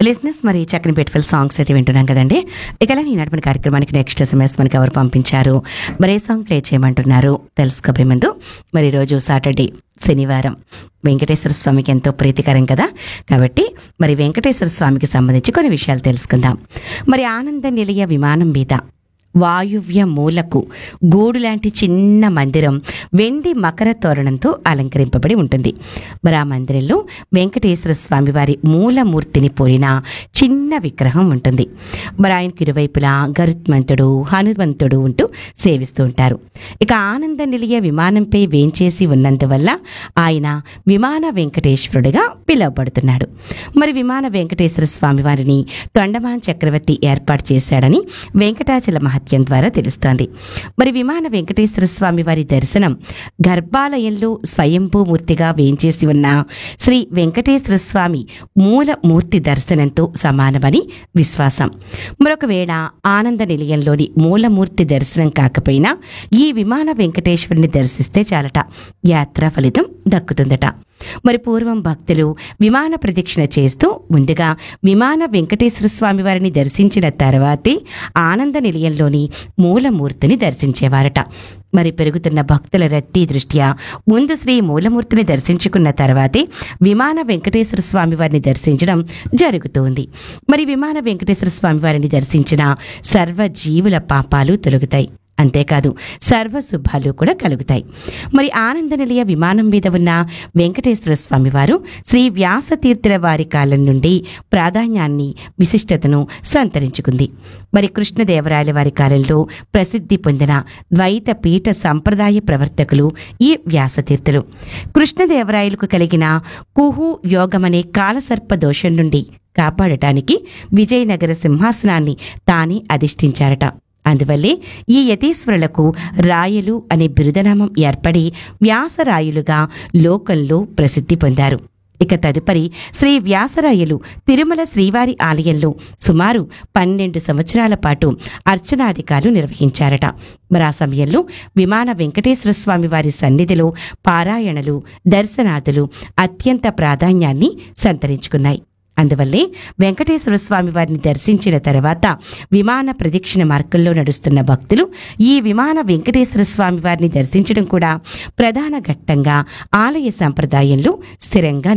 లిజినెస్ మరి చక్కని బ్యూటిఫుల్ సాంగ్స్ అయితే వింటున్నాం కదండి ఇక ఈ నడిపిన కార్యక్రమానికి నెక్స్ట్ ఎస్ఎంఎస్ మనకి ఎవరు పంపించారు మరి ఏ సాంగ్ ప్లే చేయమంటున్నారు తెలుసుకోబోయే ముందు మరి ఈరోజు సాటర్డే శనివారం వెంకటేశ్వర స్వామికి ఎంతో ప్రీతికరం కదా కాబట్టి మరి వెంకటేశ్వర స్వామికి సంబంధించి కొన్ని విషయాలు తెలుసుకుందాం మరి ఆనంద నిలయ విమానం మీద వాయువ్య మూలకు గూడు లాంటి చిన్న మందిరం వెండి మకర తోరణంతో అలంకరింపబడి ఉంటుంది మరి ఆ మందిరంలో వెంకటేశ్వర స్వామి వారి మూలమూర్తిని పోలిన చిన్న విగ్రహం ఉంటుంది మరి ఆయనకి ఇరువైపులా గరుత్మంతుడు హనుమంతుడు ఉంటూ సేవిస్తూ ఉంటారు ఇక ఆనంద నిలయ విమానంపై వేంచేసి ఉన్నందువల్ల ఆయన విమాన వెంకటేశ్వరుడిగా పిలువబడుతున్నాడు మరి విమాన వెంకటేశ్వర స్వామి వారిని తొండమాన్ చక్రవర్తి ఏర్పాటు చేశాడని వెంకటాచల మహత్యం ద్వారా తెలుస్తోంది మరి విమాన వెంకటేశ్వర స్వామి వారి దర్శనం గర్భాలయంలో స్వయంభూమూర్తిగా వేంచేసి ఉన్న శ్రీ వెంకటేశ్వర స్వామి మూల మూర్తి దర్శనంతో సమానమని విశ్వాసం మరొకవేళ ఆనంద నిలయంలోని మూలమూర్తి దర్శనం కాకపోయినా ఈ విమాన వెంకటేశ్వరుని దర్శిస్తే చాలట యాత్ర ఫలితం దక్కుతుందట మరి పూర్వం భక్తులు విమాన ప్రదక్షిణ చేస్తూ ముందుగా విమాన వెంకటేశ్వర స్వామి వారిని దర్శించిన తర్వాతే ఆనంద నిలయంలోని మూలమూర్తిని దర్శించేవారట మరి పెరుగుతున్న భక్తుల రద్దీ దృష్ట్యా ముందు శ్రీ మూలమూర్తిని దర్శించుకున్న తర్వాతే విమాన వెంకటేశ్వర స్వామి వారిని దర్శించడం జరుగుతోంది మరి విమాన వెంకటేశ్వర స్వామి వారిని దర్శించిన సర్వ జీవుల పాపాలు తొలగుతాయి అంతేకాదు సర్వ శుభాలు కూడా కలుగుతాయి మరి ఆనంద నిలయ విమానం మీద ఉన్న వెంకటేశ్వర స్వామి వారు శ్రీ వ్యాసతీర్థుల వారి కాలం నుండి ప్రాధాన్యాన్ని విశిష్టతను సంతరించుకుంది మరి కృష్ణదేవరాయల వారి కాలంలో ప్రసిద్ధి పొందిన ద్వైత పీఠ సంప్రదాయ ప్రవర్తకులు ఈ వ్యాసతీర్థులు కృష్ణదేవరాయలకు కలిగిన కుహు యోగమనే కాలసర్ప దోషం నుండి కాపాడటానికి విజయనగర సింహాసనాన్ని తానే అధిష్ఠించారట అందువల్లే ఈ యతీశ్వరులకు రాయలు అనే బిరుదనామం ఏర్పడి వ్యాసరాయులుగా లోకంలో ప్రసిద్ధి పొందారు ఇక తదుపరి శ్రీ వ్యాసరాయలు తిరుమల శ్రీవారి ఆలయంలో సుమారు పన్నెండు సంవత్సరాల పాటు అర్చనాధికారులు నిర్వహించారట మరి ఆ సమయంలో విమాన వెంకటేశ్వర స్వామి వారి సన్నిధిలో పారాయణలు దర్శనాదులు అత్యంత ప్రాధాన్యాన్ని సంతరించుకున్నాయి అందువల్లే వెంకటేశ్వర స్వామి వారిని దర్శించిన తర్వాత విమాన ప్రదక్షిణ మార్గంలో నడుస్తున్న భక్తులు ఈ విమాన వెంకటేశ్వర స్వామి వారిని దర్శించడం కూడా ప్రధాన ఘట్టంగా ఆలయ సంప్రదాయంలో స్థిరంగా